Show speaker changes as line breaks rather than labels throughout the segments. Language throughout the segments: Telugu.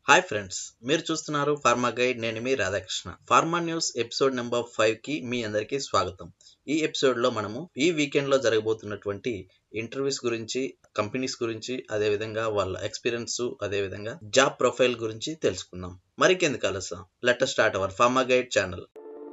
హాయ్ ఫ్రెండ్స్ మీరు చూస్తున్నారు ఫార్మా గైడ్ నేను మీ Radhakrishna pharma news episode number five కి మీ అందరికీ స్వాగతం ఈ ఎపిసోడ్ లో మనము ఈ వీకెండ్ లో జరగబోతున్నటువంటి ఇంటర్వ్యూస్ గురించి కంపెనీస్ గురించి అదే విధంగా వాళ్ళ ఎక్స్పీరియన్స్ అదే విధంగా జాబ్ ప్రొఫైల్ గురించి తెలుసుకుందాం మరికెందుకు ఆలస్యం let start our pharma guide channel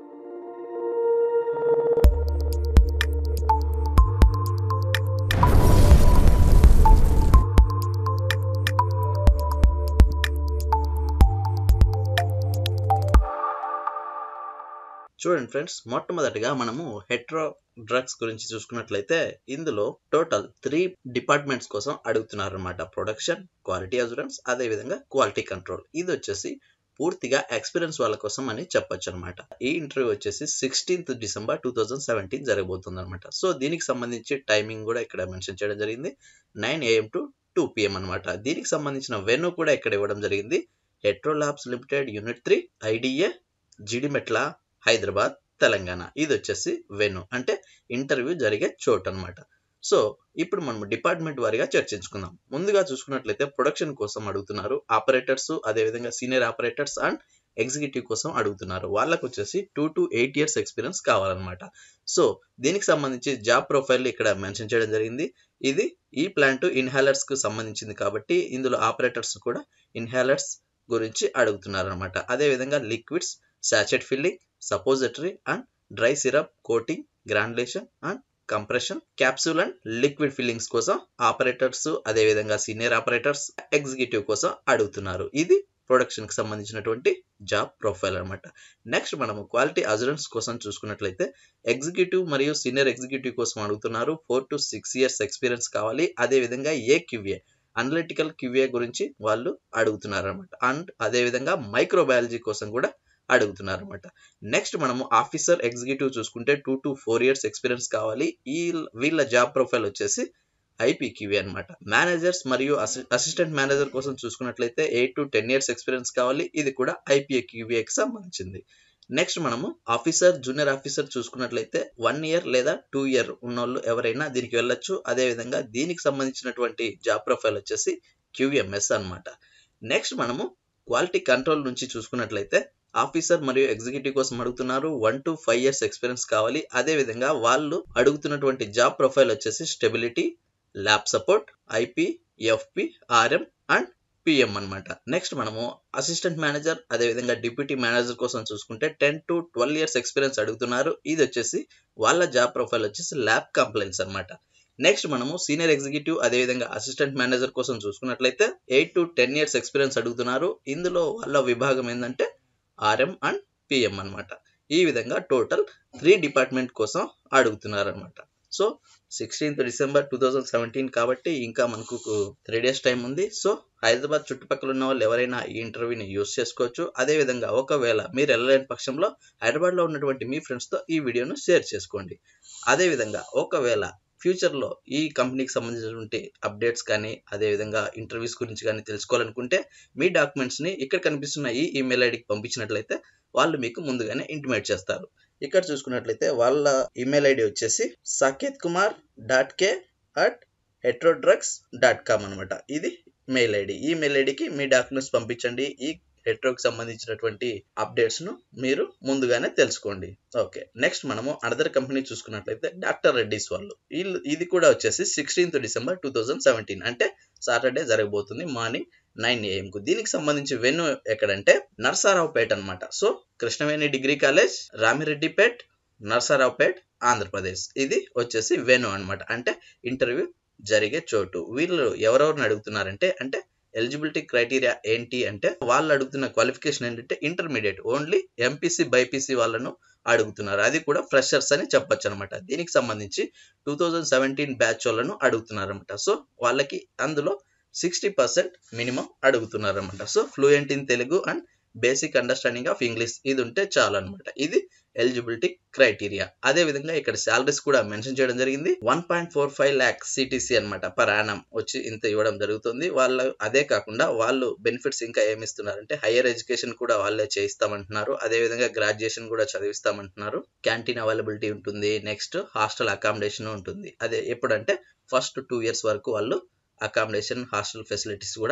చూడండి ఫ్రెండ్స్ మొట్టమొదటిగా మనము హెట్రో డ్రగ్స్ గురించి చూసుకున్నట్లయితే ఇందులో టోటల్ త్రీ డిపార్ట్మెంట్స్ కోసం అడుగుతున్నారు అనమాట ప్రొడక్షన్ క్వాలిటీ అజూరెన్స్ అదే విధంగా క్వాలిటీ కంట్రోల్ ఇది వచ్చేసి పూర్తిగా ఎక్స్పీరియన్స్ వాళ్ళ కోసం అని చెప్పొచ్చు అనమాట ఈ ఇంటర్వ్యూ వచ్చేసి sixteenth December two thousand seventeen జరగబోతుంది అనమాట సో దీనికి సంబంధించి టైమింగ్ కూడా ఇక్కడ మెన్షన్ చేయడం జరిగింది nine AM to two PM అనమాట దీనికి సంబంధించిన వెన్యూ కూడా ఇక్కడ ఇవ్వడం జరిగింది Hetero labs limited unit three IDA Jeedimetla Hyderabad Telangana ఇది వచ్చేసి వెను అంటే ఇంటర్వ్యూ జరిగే చోటు అనమాట సో ఇప్పుడు మనం డిపార్ట్మెంట్ వారిగా చర్చించుకుందాం ముందుగా చూసుకున్నట్లయితే ప్రొడక్షన్ కోసం అడుగుతున్నారు ఆపరేటర్స్ అదేవిధంగా సీనియర్ ఆపరేటర్స్ అండ్ ఎగ్జిక్యూటివ్ కోసం అడుగుతున్నారు వాళ్ళకు వచ్చేసి two to eight years experience కావాలన్నమాట సో దీనికి సంబంధించి జాబ్ ప్రొఫైల్ ఇక్కడ మెన్షన్ చేయడం జరిగింది ఇది ఈ ప్లాంట్ ఇన్హాలర్స్ కు సంబంధించింది కాబట్టి ఇందులో ఆపరేటర్స్ కూడా ఇన్హాలర్స్ గురించి అడుగుతున్నారు అనమాట అదేవిధంగా liquids sachet filling suppository and dry syrup coating granulation and compression capsule and liquid fillings కోసం ఆపరేటర్స్ అదేవిధంగా సీనియర్ ఆపరేటర్స్ ఎగ్జిక్యూటివ్ కోసం అడుగుతున్నారు ఇది ప్రొడక్షన్ కి సంబంధించినటువంటి జాబ్ ప్రొఫైల్ అనమాట నెక్స్ట్ మనము క్వాలిటీ అజురెన్స్ కోసం చూసుకున్నట్లయితే ఎగ్జిక్యూటివ్ మరియు సీనియర్ ఎగ్జిక్యూటివ్ కోసం అడుగుతున్నారు four to six years experience కావాలి అదే విధంగా ఏ క్యూఏ అనలిటికల్ క్యూఏ గురించి వాళ్ళు అడుగుతున్నారు అనమాట అండ్ అదే విధంగా మైక్రోబయాలజీ కోసం కూడా అడుగుతున్నారు అనమాట నెక్స్ట్ మనము ఆఫీసర్ ఎగ్జిక్యూటివ్ చూసుకుంటే two to four years experience కావాలి ఈ వీళ్ళ జాబ్ ప్రొఫైల్ వచ్చేసి ఐపీక్యూవీ అనమాట మేనేజర్స్ మరియు అసిస్టెంట్ మేనేజర్ కోసం చూసుకున్నట్లయితే eight to ten years experience కావాలి ఇది కూడా ఐపీఏక్యూవీకి సంబంధించింది నెక్స్ట్ మనము ఆఫీసర్ జూనియర్ ఆఫీసర్ చూసుకున్నట్లయితే వన్ ఇయర్ లేదా టూ ఇయర్ ఉన్నోళ్ళు ఎవరైనా దీనికి వెళ్ళొచ్చు అదే విధంగా దీనికి సంబంధించినటువంటి జాబ్ ప్రొఫైల్ వచ్చేసి క్యూఎంఎస్ అనమాట నెక్స్ట్ మనము క్వాలిటీ కంట్రోల్ నుంచి చూసుకున్నట్లయితే ఆఫీసర్ మరియు ఎగ్జిక్యూటివ్ కోసం అడుగుతున్నారు one to five years experience కావాలి అదే విధంగా వాళ్ళు అడుగుతున్నటువంటి జాబ్ ప్రొఫైల్ వచ్చేసి stability lab support IP FP RM and PM అనమాట నెక్స్ట్ మనము అసిస్టెంట్ మేనేజర్ అదేవిధంగా డిప్యూటీ మేనేజర్ కోసం చూసుకుంటే ten to twelve years experience అడుగుతున్నారు ఇది వచ్చేసి వాళ్ళ జాబ్ ప్రొఫైల్ వచ్చేసి ల్యాబ్ కంప్లైంట్స్ అనమాట నెక్స్ట్ మనము సీనియర్ ఎగ్జిక్యూటివ్ అదేవిధంగా అసిస్టెంట్ మేనేజర్ కోసం చూసుకున్నట్లయితే eight to ten years experience అడుగుతున్నారు ఇందులో వాళ్ళ విభాగం ఏంటంటే ఆర్ఎం అండ్ పిఎం అనమాట ఈ విధంగా టోటల్ త్రీ డిపార్ట్మెంట్ కోసం అడుగుతున్నారు అనమాట so sixteenth December two thousand seventeen కాబట్టి ఇంకా మనకు త్రీ డేస్ టైం ఉంది సో హైదరాబాద్ చుట్టుపక్కల ఉన్న వాళ్ళు ఎవరైనా ఈ ఇంటర్వ్యూని యూస్ చేసుకోవచ్చు అదే విధంగా ఒకవేళ మీరు వెళ్ళలేని పక్షంలో హైదరాబాద్లో ఉన్నటువంటి మీ ఫ్రెండ్స్తో ఈ వీడియోను షేర్ చేసుకోండి అదే విధంగా ఒకవేళ ఫ్యూచర్లో ఈ కంపెనీకి సంబంధించినటువంటి అప్డేట్స్ కానీ అదేవిధంగా ఇంటర్వ్యూస్ గురించి కానీ తెలుసుకోవాలనుకుంటే మీ డాక్యుమెంట్స్ని ఇక్కడ కనిపిస్తున్న ఈ ఈమెయిల్ ఐడికి పంపించినట్లయితే వాళ్ళు మీకు ముందుగానే ఇంటిమేట్ చేస్తారు ఇక్కడ చూసుకున్నట్లయితే వాళ్ళ ఈమెయిల్ ఐడి వచ్చేసి Saket Kumar dot K at heterodrugs dot com అనమాట ఇది మెయిల్ ఐడి ఈ మెయిల్ ఐడికి మీ డాక్యుమెంట్స్ పంపించండి ఈ హెట్రోకి సంబంధించినటువంటి అప్డేట్స్ ను మీరు ముందుగానే తెలుసుకోండి ఓకే నెక్స్ట్ మనము అనదర్ కంపెనీ చూసుకున్నట్లయితే డాక్టర్ రెడ్డిస్ వాళ్ళు వీళ్ళు ఇది కూడా వచ్చేసి sixteenth December two thousand seventeen అంటే సాటర్డే జరగబోతుంది మార్నింగ్ నైన్ ఏఎం కు దీనికి సంబంధించి వెన్యూ ఎక్కడంటే నర్సారావుపేట్ అనమాట so Krishnaveni degree college Ramireddypet Narsaraopet Andhra Pradesh ఇది వచ్చేసి వెను అనమాట అంటే ఇంటర్వ్యూ జరిగే చోటు వీళ్ళు ఎవరెవరిని అడుగుతున్నారంటే అంటే ఎలిజిబిలిటీ క్రైటీరియా ఏంటి అంటే వాళ్ళు అడుగుతున్న క్వాలిఫికేషన్ ఏంటంటే ఇంటర్మీడియట్ ఓన్లీ ఎంపీసీ బైపీసీ వాళ్ళను అడుగుతున్నారు అది కూడా ఫ్రెషర్స్ అని చెప్పొచ్చు అనమాట దీనికి సంబంధించి టూ థౌజండ్ సెవెంటీన్ బ్యాచ్ వాళ్ళను అడుగుతున్నారు అనమాట సో వాళ్ళకి అందులో సిక్స్టీ పర్సెంట్ మినిమం అడుగుతున్నారు అనమాట so fluent in Telugu and basic understanding of English ఇది ఉంటే చాలు అనమాట ఇది ఎలిజిబిలిటీ క్రైటీరియా అదే విధంగా ఇక్కడ శాలరీస్ కూడా మెన్షన్ చేయడం జరిగింది one point four five lakh CTC అనమాట పర్ యానం వచ్చి ఇంత ఇవ్వడం జరుగుతుంది వాళ్ళ అదే కాకుండా వాళ్ళు బెనిఫిట్స్ ఇంకా ఏమి ఇస్తున్నారంటే హైయర్ ఎడ్యుకేషన్ కూడా వాళ్ళే చేయిస్తామంటున్నారు అదే విధంగా గ్రాడ్యుయేషన్ కూడా చదివిస్తామంటున్నారు క్యాంటీన్ అవైలబిలిటీ ఉంటుంది నెక్స్ట్ హాస్టల్ అకామిడేషన్ ఉంటుంది అదే ఎప్పుడంటే ఫస్ట్ టూ ఇయర్స్ వరకు వాళ్ళు అకామిడేషన్ హాస్టల్ ఫెసిలిటీస్ కూడా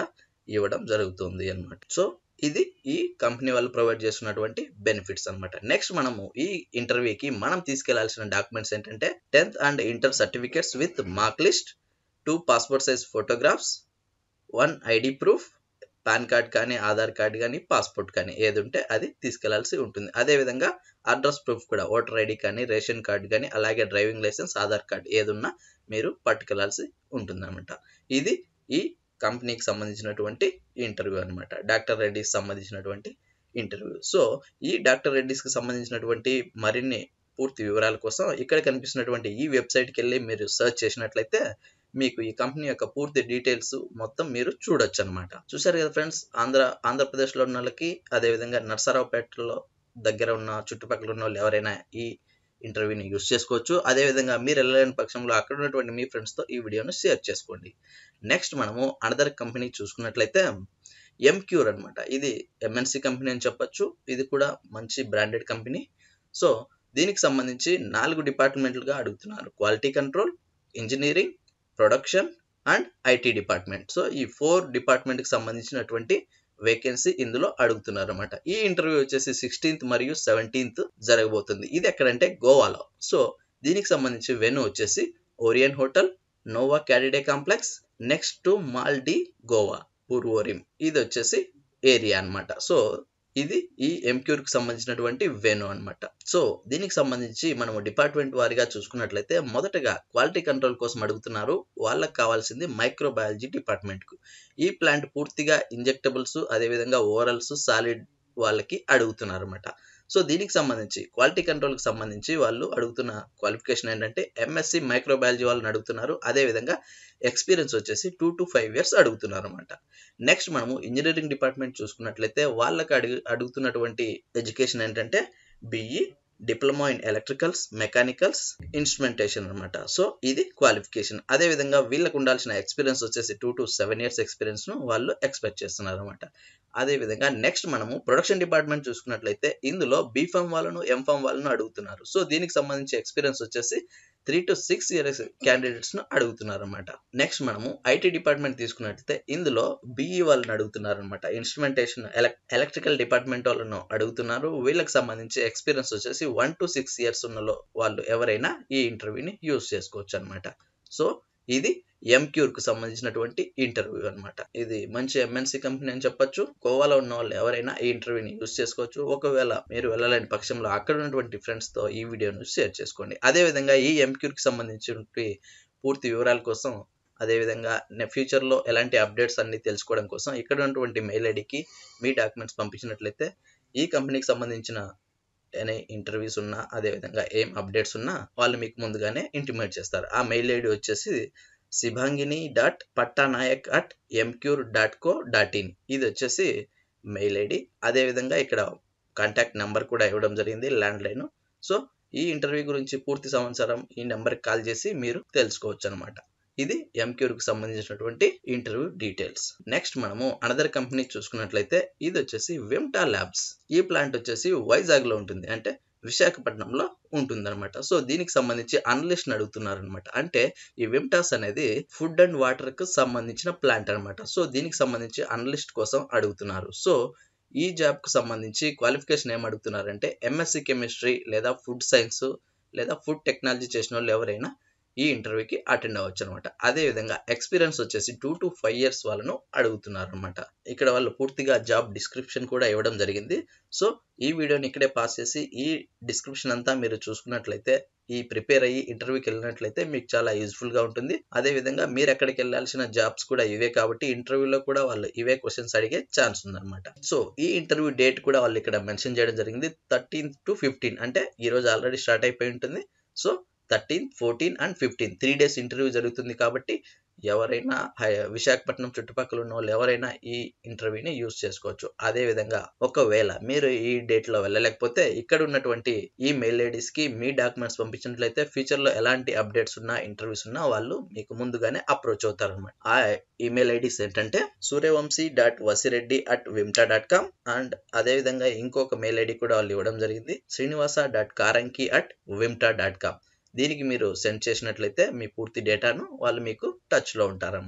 ఇవ్వడం జరుగుతుంది అన్నమాట సో ఇది ఈ కంపెనీ వాళ్ళు ప్రొవైడ్ చేస్తున్నటువంటి బెనిఫిట్స్ అన్నమాట నెక్స్ట్ మనము ఈ ఇంటర్వ్యూకి మనం తీసుకెళ్లాల్సిన డాక్యుమెంట్స్ ఏంటంటే tenth and inter certificates with mark list two passport size photographs one ID proof PAN card కానీ ఆధార్ కార్డ్ కానీ పాస్పోర్ట్ కానీ ఏది ఉంటే అది తీసుకెళ్లాల్సి ఉంటుంది అదేవిధంగా అడ్రస్ ప్రూఫ్ కూడా ఓటర్ ఐడి కానీ రేషన్ కార్డ్ కానీ అలాగే డ్రైవింగ్ లైసెన్స్ ఆధార్ కార్డ్ ఏది ఉన్నా మీరు పట్టుకెళ్లాల్సి ఉంటుంది అనమాట ఇది ఈ కంపెనీకి సంబంధించినటువంటి ఇంటర్వ్యూ అనమాట డాక్టర్ రెడ్డికి సంబంధించినటువంటి ఇంటర్వ్యూ సో ఈ డాక్టర్ రెడ్డిస్కి సంబంధించినటువంటి మరిన్ని పూర్తి వివరాల కోసం ఇక్కడ కనిపిస్తున్నటువంటి ఈ వెబ్సైట్కి వెళ్ళి మీరు సెర్చ్ చేసినట్లయితే మీకు ఈ కంపెనీ యొక్క పూర్తి డీటెయిల్స్ మొత్తం మీరు చూడొచ్చు అనమాట చూసారు కదా ఫ్రెండ్స్ ఆంధ్ర ఆంధ్రప్రదేశ్లో ఉన్న వాళ్ళకి అదేవిధంగా నర్సరావుపేటలో దగ్గర ఉన్న చుట్టుపక్కల ఉన్న వాళ్ళు ఎవరైనా ఈ ఇంటర్వ్యూని యూస్ చేసుకోవచ్చు అదేవిధంగా మీరు వెళ్ళలేని పక్షంలో అక్కడ ఉన్నటువంటి మీ ఫ్రెండ్స్తో ఈ వీడియోను షేర్ చేసుకోండి నెక్స్ట్ మనము అనదర్ కంపెనీ చూసుకున్నట్లయితే ఎంక్యూర్ అనమాట ఇది ఎంఎన్సి కంపెనీ అని చెప్పొచ్చు ఇది కూడా మంచి బ్రాండెడ్ కంపెనీ సో దీనికి సంబంధించి నాలుగు డిపార్ట్మెంట్లుగా అడుగుతున్నారు quality control engineering production and IT department so ఈ ఫోర్ డిపార్ట్మెంట్కి సంబంధించినటువంటి వేకెన్సీ ఇందులో అడుగుతున్నారు అనమాట ఈ ఇంటర్వ్యూ వచ్చేసి సిక్స్టీన్త్ మరియు సెవెంటీన్త్ జరగబోతుంది ఇది ఎక్కడంటే గోవాలో సో దీనికి సంబంధించి వెను వచ్చేసి Orion hotel Nova Cidade complex next to Mall De Goa Porvorim ఇది వచ్చేసి ఏరియా అన్నమాట సో ఇది ఈ ఎంక్యూర్కి సంబంధించినటువంటి వెను అన్నమాట సో దీనికి సంబంధించి మనము డిపార్ట్మెంట్ వారిగా చూసుకున్నట్లయితే మొదటగా క్వాలిటీ కంట్రోల్ కోసం అడుగుతున్నారు వాళ్ళకి కావాల్సింది మైక్రోబయాలజీ డిపార్ట్మెంట్కు ఈ ప్లాంట్ పూర్తిగా ఇంజెక్టబుల్స్ అదేవిధంగా ఓరల్స్ సాలిడ్ వాళ్ళకి అడుగుతున్నారు అనమాట సో దీనికి సంబంధించి క్వాలిటీ కంట్రోల్కి సంబంధించి వాళ్ళు అడుగుతున్న క్వాలిఫికేషన్ ఏంటంటే ఎంఎస్సి మైక్రోబయాలజీ వాళ్ళని అడుగుతున్నారు అదేవిధంగా ఎక్స్పీరియన్స్ వచ్చేసి టూ టు ఫైవ్ ఇయర్స్ అడుగుతున్నారు అనమాట నెక్స్ట్ మనము ఇంజనీరింగ్ డిపార్ట్మెంట్ చూసుకున్నట్లయితే వాళ్ళకి అడుగు అడుగుతున్నటువంటి ఎడ్యుకేషన్ ఏంటంటే BE diploma in electricals mechanicals instrumentation అనమాట సో ఇది క్వాలిఫికేషన్ అదే విధంగా వీళ్ళకు ఉండాల్సిన ఎక్స్పీరియన్స్ వచ్చేసి two to seven years experience ను వాళ్ళు ఎక్స్పెక్ట్ చేస్తున్నారు అనమాట అదే విధంగా నెక్స్ట్ మనము ప్రొడక్షన్ డిపార్ట్మెంట్ చూసుకున్నట్లయితే ఇందులో బీఫామ్ వాళ్ళను ఎంఫామ్ వాళ్ళను అడుగుతున్నారు సో దీనికి సంబంధించి ఎక్స్పీరియన్స్ వచ్చేసి three to six years candidates ను అడుగుతున్నారు అనమాట నెక్స్ట్ మనము ఐటీ డిపార్ట్మెంట్ తీసుకున్నట్లయితే ఇందులో బిఈ వాళ్ళని అడుగుతున్నారు అనమాట ఇన్స్ట్రుమెంటేషన్ ఎలక్ట్రికల్ డిపార్ట్మెంట్ వాళ్ళను అడుగుతున్నారు వీళ్ళకి సంబంధించి ఎక్స్పీరియన్స్ వచ్చేసి వన్ టు సిక్స్ ఇయర్స్ ఉన్నలో వాళ్ళు ఎవరైనా ఈ ఇంటర్వ్యూని యూస్ చేసుకోవచ్చు అనమాట సో ఇది ఎంక్యూర్ కు సంబంధించినటువంటి ఇంటర్వ్యూ అనమాట ఇది మంచి ఎంఎన్సీ కంపెనీ అని చెప్పొచ్చు గోవాలో ఉన్న వాళ్ళు ఎవరైనా ఈ ఇంటర్వ్యూని యూస్ చేసుకోవచ్చు ఒకవేళ మీరు వెళ్ళలేని పక్షంలో అక్కడ ఉన్నటువంటి ఫ్రెండ్స్ తో ఈ వీడియోను షేర్ చేసుకోండి అదే విధంగా ఈ ఎంక్యూర్ కి సంబంధించినటువంటి పూర్తి వివరాల కోసం అదేవిధంగా ఫ్యూచర్లో ఎలాంటి అప్డేట్స్ అన్ని తెలుసుకోవడం కోసం ఇక్కడ ఉన్నటువంటి మెయిల్ ఐడికి మీ డాక్యుమెంట్స్ పంపించినట్లయితే ఈ కంపెనీకి సంబంధించిన ఎనీ ఇంటర్వ్యూస్ ఉన్నా అదేవిధంగా ఏం అప్డేట్స్ ఉన్నా వాళ్ళు మీకు ముందుగానే ఇంటిమేట్ చేస్తారు ఆ మెయిల్ ఐడి వచ్చేసి Shibhangini dot Pattanayak at Emcure dot co dot in ఇది వచ్చేసి మెయిల్ ఐడి అదేవిధంగా ఇక్కడ కాంటాక్ట్ నెంబర్ కూడా ఇవ్వడం జరిగింది ల్యాండ్ లైన్ సో ఈ ఇంటర్వ్యూ గురించి పూర్తి సమాచారం ఈ నెంబర్కి కాల్ చేసి మీరు తెలుసుకోవచ్చు అనమాట ఇది ఎంక్యూర్కి సంబంధించినటువంటి ఇంటర్వ్యూ డీటెయిల్స్ నెక్స్ట్ మనము అనదర్ కంపెనీ చూసుకున్నట్లయితే ఇది వచ్చేసి విమ్టా ల్యాబ్స్ ఈ ప్లాంట్ వచ్చేసి వైజాగ్ లో ఉంటుంది అంటే విశాఖపట్నంలో ఉంటుందన్నమాట సో దీనికి సంబంధించి అనలిస్ట్ అడుగుతున్నారు అనమాట అంటే ఈ విమ్టాస్ అనేది ఫుడ్ అండ్ వాటర్ కు సంబంధించిన ప్లాంట్ అనమాట సో దీనికి సంబంధించి అనలిస్ట్ కోసం అడుగుతున్నారు సో ఈ జాబ్ కు సంబంధించి క్వాలిఫికేషన్ ఏం అడుగుతున్నారంటే ఎంఎస్సి కెమిస్ట్రీ లేదా ఫుడ్ సైన్స్ లేదా ఫుడ్ టెక్నాలజీ చేసిన వాళ్ళు ఎవరైనా ఈ ఇంటర్వ్యూకి అటెండ్ అవ్వచ్చు అనమాట అదే విధంగా ఎక్స్పీరియన్స్ వచ్చేసి టూ టు ఫైవ్ ఇయర్స్ వాళ్ళను అడుగుతున్నారు అనమాట ఇక్కడ వాళ్ళు పూర్తిగా జాబ్ డిస్క్రిప్షన్ కూడా ఇవ్వడం జరిగింది సో ఈ వీడియోని ఇక్కడే పాస్ చేసి ఈ డిస్క్రిప్షన్ అంతా మీరు చూసుకున్నట్లయితే ఈ ప్రిపేర్ అయ్యి ఇంటర్వ్యూకి వెళ్ళినట్లయితే మీకు చాలా యూస్ఫుల్ గా ఉంటుంది అదే విధంగా మీరు ఎక్కడికి వెళ్ళాల్సిన జాబ్స్ కూడా ఇవే కాబట్టి ఇంటర్వ్యూలో కూడా వాళ్ళు ఇవే క్వశ్చన్స్ అడిగే ఛాన్స్ ఉందన్నమాట సో ఈ ఇంటర్వ్యూ డేట్ కూడా వాళ్ళు ఇక్కడ మెన్షన్ చేయడం జరిగింది థర్టీన్త్ టు ఫిఫ్టీన్ అంటే ఈ రోజు ఆల్రెడీ స్టార్ట్ అయిపోయి ఉంటుంది so thirteen fourteen and fifteen three days interview జరుగుతుంది కాబట్టి ఎవరైనా విశాఖపట్నం చుట్టుపక్కల ఉన్న వాళ్ళు ఎవరైనా ఈ ఇంటర్వ్యూని యూస్ చేసుకోవచ్చు అదే విధంగా ఒకవేళ మీరు ఈ డేట్ లో వెళ్ళలేకపోతే ఇక్కడ ఉన్నటువంటి ఈ మెయిల్ ఐడీస్ కి మీ డాక్యుమెంట్స్ పంపించినట్లయితే ఫ్యూచర్ లో ఎలాంటి అప్డేట్స్ ఉన్నా ఇంటర్వ్యూస్ ఉన్నా వాళ్ళు మీకు ముందుగానే అప్రోచ్ అవుతారు అనమాట ఆ ఈమెయిల్ ఐడీస్ ఏంటంటే Suryavanshi dot Vasireddy at Vimta dot com and అదే విధంగా ఇంకొక మెయిల్ ఐడి కూడా వాళ్ళు ఇవ్వడం జరిగింది Srinivasa dot Karanki at Vimta dot com దీనికి మీరు సెండ్ చేసినట్లయితే మీ పూర్తి డేటాను వాళ్ళు మీకు టచ్లో ఉంటారన్నమాట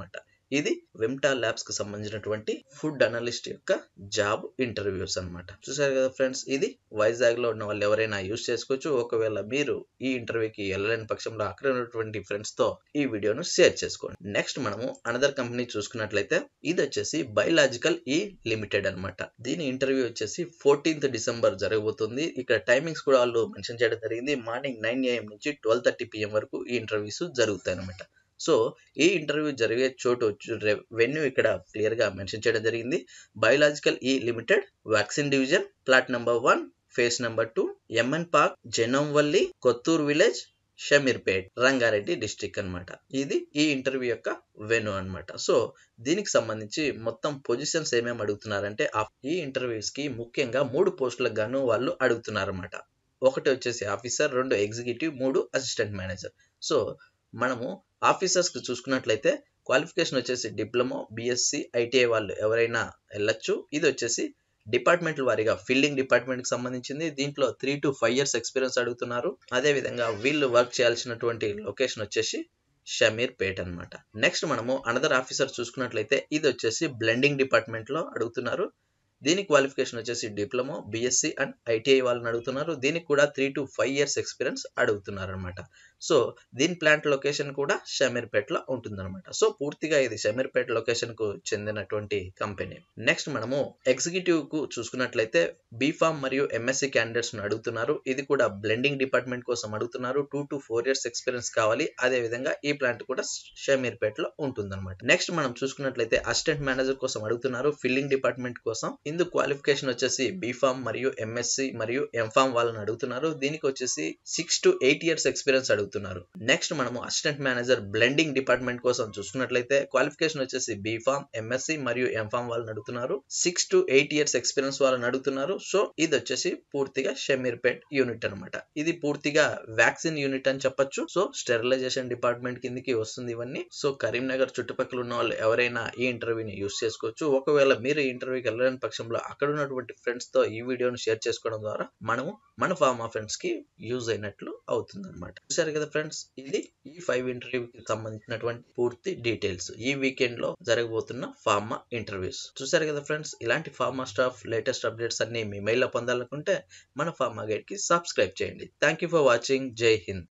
ఇది విమ్టా ల్యాబ్స్ కి సంబంధించినటువంటి ఫుడ్ అనలిస్ట్ యొక్క జాబ్ ఇంటర్వ్యూస్ అన్నమాట చూసారు కదా ఫ్రెండ్స్ ఇది వైజాగ్ లో ఉన్న వాళ్ళు ఎవరైనా యూస్ చేసుకోవచ్చు ఒకవేళ మీరు ఈ ఇంటర్వ్యూకి వెళ్ళలేని పక్షంలో అక్కడ ఉన్నటువంటి ఫ్రెండ్స్ తో ఈ వీడియోను షేర్ చేసుకోండి నెక్స్ట్ మనము అనదర్ కంపెనీ చూసుకున్నట్లయితే ఇది వచ్చేసి బయలాజికల్ ఈ లిమిటెడ్ అన్నమాట దీని ఇంటర్వ్యూ వచ్చేసి ఫోర్టీన్త్ డిసెంబర్ జరగబోతుంది ఇక్కడ టైమింగ్స్ కూడా వాళ్ళు మెన్షన్ చేయడం జరిగింది మార్నింగ్ నైన్ ఏఎం నుంచి ట్వెల్వ్ థర్టీ పిఎం వరకు ఈ ఇంటర్వ్యూస్ జరుగుతాయి అనమాట సో ఈ ఇంటర్వ్యూ జరిగే చోటు వెన్యూ ఇక్కడ క్లియర్ గా మెన్షన్ చేయడం జరిగింది biological E limited vaccine division plot number one phase number two MN park Genome Valley Kothur village Shamirpet Rangareddy district అన్నమాట ఇది ఈ ఇంటర్వ్యూ యొక్క వెను అన్నమాట సో దీనికి సంబంధించి మొత్తం పొజిషన్స్ ఏమేమి అడుగుతున్నారంటే ఆ- ఈ ఇంటర్వ్యూస్ కి ముఖ్యంగా మూడు పోస్టులకు గాను వాళ్ళు అడుగుతున్నారన్నమాట ఒకటి వచ్చేసి ఆఫీసర్ రెండు ఎగ్జిక్యూటివ్ మూడు అసిస్టెంట్ మేనేజర్ సో మనము ఆఫీసర్స్ కి చూసుకున్నట్లయితే క్వాలిఫికేషన్ వచ్చేసి డిప్లొమా బిఎస్సి ఐటీఐ వాళ్ళు ఎవరైనా వెళ్ళొచ్చు ఇది వచ్చేసి డిపార్ట్మెంట్ వారీగా ఫీల్డింగ్ డిపార్ట్మెంట్ కి సంబంధించింది దీంట్లో three to five years experience అడుగుతున్నారు అదే విధంగా వీళ్ళు వర్క్ చేయాల్సినటువంటి లొకేషన్ వచ్చేసి షమీర్ పేట్ అన్నమాట నెక్స్ట్ మనము అనదర్ ఆఫీసర్ చూసుకున్నట్లయితే ఇది వచ్చేసి బ్లెండింగ్ డిపార్ట్మెంట్ లో అడుగుతున్నారు దీని క్వాలిఫికేషన్ వచ్చేసి డిప్లొమా బిఎస్సి అండ్ ఐటీఐ వాళ్ళని అడుగుతున్నారు దీనికి కూడా three to five years experience అడుగుతున్నారు అనమాట సో దీని ప్లాంట్ లొకేషన్ కూడా షమీర్పేటలో ఉంటుందన్నమాట సో పూర్తిగా ఇది షమీర్పేట లొకేషన్ కు చెందినటువంటి కంపెనీ నెక్స్ట్ మనము ఎగ్జిక్యూటివ్ కు చూసుకున్నట్లయితే బీఫామ్ మరియు ఎంఎస్సి క్యాండిడేట్స్ ను అడుగుతున్నారు ఇది కూడా బ్లెండింగ్ డిపార్ట్మెంట్ కోసం అడుగుతున్నారు two to four years experience కావాలి అదే విధంగా ఈ ప్లాంట్ కూడా షమీర్పేటలో ఉంటుందన్నమాట నెక్స్ట్ మనం చూసుకున్నట్లయితే అసిస్టెంట్ మేనేజర్ కోసం అడుగుతున్నారు ఫిల్లింగ్ డిపార్ట్మెంట్ కోసం ఇందుకు క్వాలిఫికేషన్ వచ్చేసి బీఫామ్ మరియు ఎంఎస్సి మరియు ఎంఫామ్ వాళ్ళని అడుగుతున్నారు దీనికి వచ్చేసి six to eight years experience అడుగుతున్నారు నెక్స్ట్ మనము అసిస్టెంట్ మేనేజర్ బ్లెండింగ్ డిపార్ట్మెంట్ కోసం చూసుకున్నట్లయితే క్వాలిఫికేషన్ వచ్చేసి బీఫామ్ ఎంఎస్సి మరియు ఎంఫామ్ వాళ్ళని అడుగుతున్నారు six to eight years experience వాళ్ళని అడుగుతున్నారు సో ఇది వచ్చేసి పూర్తిగా షమీర్పేట్ యూనిట్ అన్నమాట ఇది పూర్తిగా వ్యాక్సిన్ యూనిట్ అని చెప్పొచ్చు సో స్టెరిలైజేషన్ డిపార్ట్మెంట్ కిందకి వస్తుంది ఇవన్నీ సో కరీంనగర్ చుట్టుపక్కల ఉన్న వాళ్ళు ఎవరైనా ఈ ఇంటర్వ్యూని యూస్ చేసుకోవచ్చు ఒకవేళ మీరు ఈ ఇంటర్వ్యూకి వెళ్ళలేని పక్షంలో అక్కడ ఉన్నటువంటి ఫ్రెండ్స్ తో ఈ వీడియోని షేర్ చేసుకోవడం ద్వారా మనము మన ఫార్మా ఫ్రెండ్స్ కి యూజ్ అయినట్లు అవుతుంది అనమాట చూసారు కదా ఫ్రెండ్స్ ఇది ఈ ఫైవ్ ఇంటర్వ్యూకి సంబంధించినటువంటి పూర్తి డీటెయిల్స్ ఈ వీకెండ్ లో జరగబోతున్న ఫార్మా ఇంటర్వ్యూస్ చూసారు కదా ఫ్రెండ్స్ ఇలాంటి ఫార్మా స్టాఫ్ లేటెస్ట్ అప్డేట్స్ అన్ని మీ మెయిల్ లో పొందాలనుకుంటే మన ఫార్మా గైడ్ కి సబ్స్క్రైబ్ చేయండి థ్యాంక్ యూ ఫర్ వాచింగ్ జై హింద్